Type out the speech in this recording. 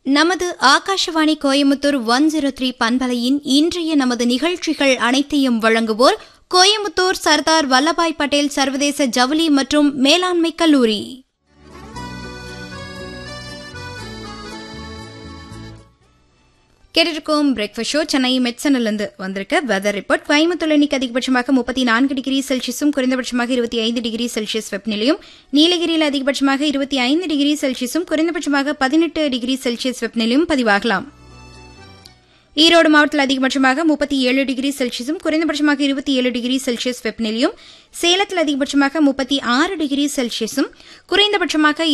நமது Akashvani Coimbatore one zero three பண்பலையின் இன்றைய நமது நிகழ்ச்சிகள் அனைத்தையும் வழங்குவோர் கோயமுத்தூர் சர்தார் வல்லபாய் பட்டேல் சர்வதேச ஜவுளி மற்றும் மேலாண்மை கல்லூரி கேட்டிருக்கோம் பிரேக்ஃபாஸ்ட் ஷோ சென்னை மெட்சனிலிருந்து வந்திருக்க வெதர் ரிப்போர்ட் கோயம்புத்தூர் இன்னைக்கு அதிகபட்சமாக முப்பத்தி நான்கு டிகிரி செல்சியஸும் குறைந்தபட்சமாக இருபத்தி ஐந்து டிகிரி செல்சியஸ் வெப்பநிலையும் நீலகிரியில் அதிகபட்சமாக இருபத்தி ஐந்து டிகிரி செல்சியஸும் குறைந்தபட்சமாக பதினெட்டு டிகிரி செல்சியஸ் வெப்பநிலையும் பதிவாகலாம் ஈரோடு மாவட்டத்தில் அதிகபட்சமாக முப்பத்தி ஏழு டிகிரி செல்சியஸும் குறைந்தபட்சமாக இருபத்தி ஏழு டிகிரி செல்சியஸ் வெப்பநிலையும் சேலத்தில் அதிகபட்சமாக முப்பத்தி ஆறு டிகிரி செல்சியஸும் குறைந்தபட்சமாக